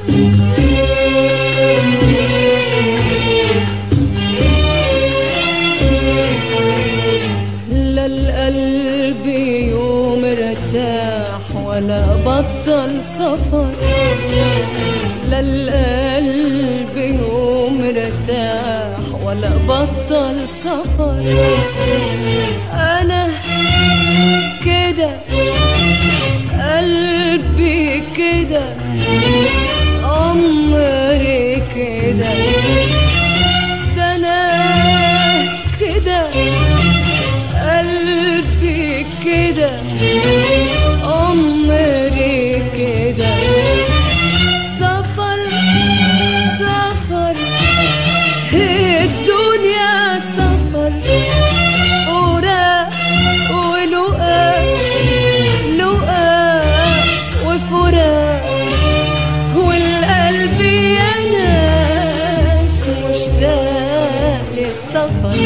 لا القلب يوم ارتاح ولا بطل سفر لا القلب يوم ارتاح ولا بطل سفر انا كده قلبي كده عمري كده ده انا كده قلبي كده عمري كده سفر سفر الدنيا سفر وراء ولقاء لقاء وفراق والقلب يا ناس مشتاق للسفر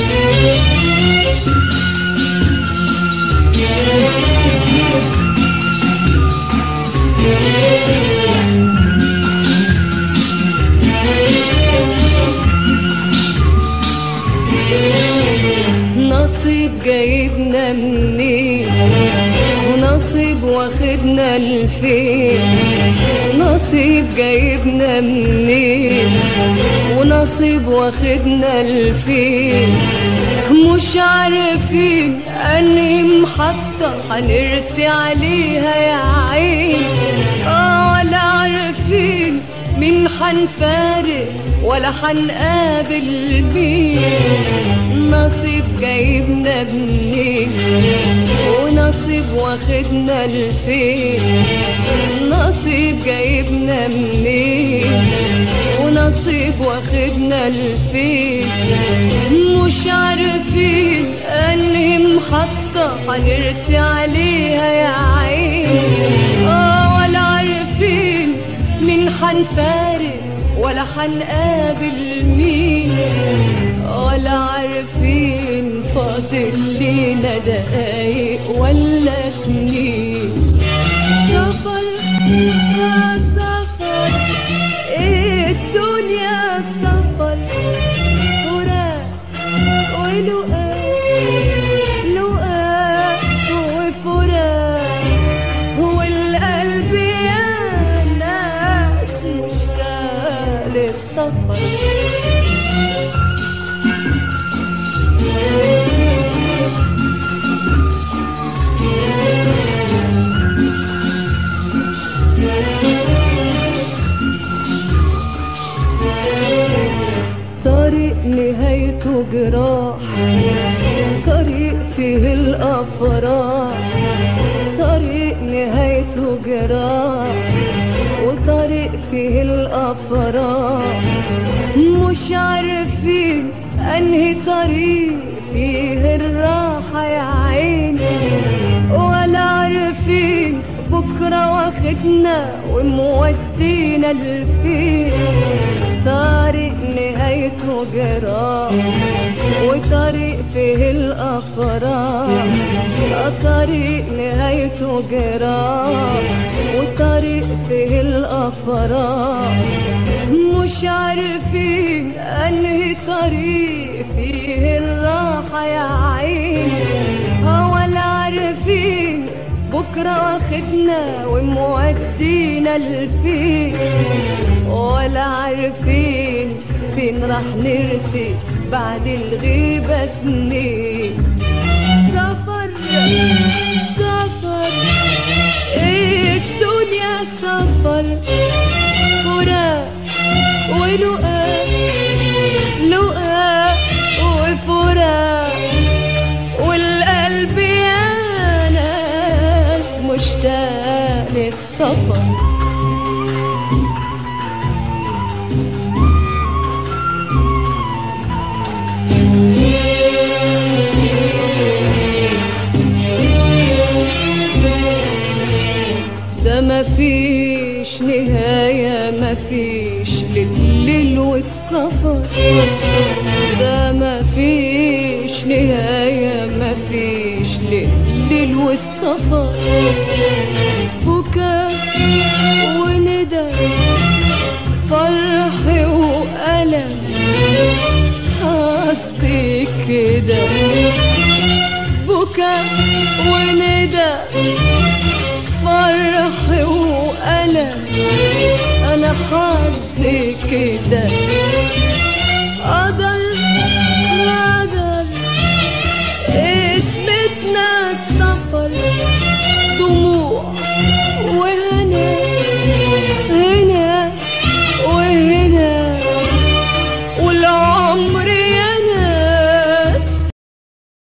نصيب جايبنا منين ونصيب واخدنا لفين نصيب جايبنا منين ونصيب واخدنا لفين مش عارفين انهي محطة هنرسي عليها يا عين اه ولا عارفين مين حنفارق ولا حنقابل مين نصيب جايبنا منين ونصيب واخدنا لفين نصيب جايبنا منين ونصيب واخدنا لفين مش عارفين انهي محطة هنرسي عليها يا عين اه ولا عارفين مين حنفارق ولا حنقابل مين ولا عارفين فاضل لينا دقايق ولا سنين سفر آه سفر ايه الدنيا سفر فراق ولقاء لقاء وفراق والقلب يا ناس مشتاق للسفر طريق نهايته جراح طريق فيه الأفراح طريق نهايته جراح وطريق فيه الأفراح مش عارفين أنهي طريق فيه الراحة يا عيني ولا عارفين بكرة واخدنا ومودينا لفين طريق نهايته جراح وطريق فيه الأفراح طريق نهايته جراح وطريق فيه الأفراح مش عارفين أنهي طريق فيه الراحة يا عيني ولا عارفين بكرة واخدنا ومودينا لفين ولا عارفين فين راح نرسي بعد الغيبة سنين سفر سفر ايه الدنيا سفر فراق ولقاء لقاء وفراق والقلب يا ناس مشتاق للسفر ده مفيش نهاية مفيش لليل والسفر ده مفيش نهاية مفيش لليل والسفر بكاء وندى فرح وألم حظي كده بكى وندى فرح وألم أنا حظي كده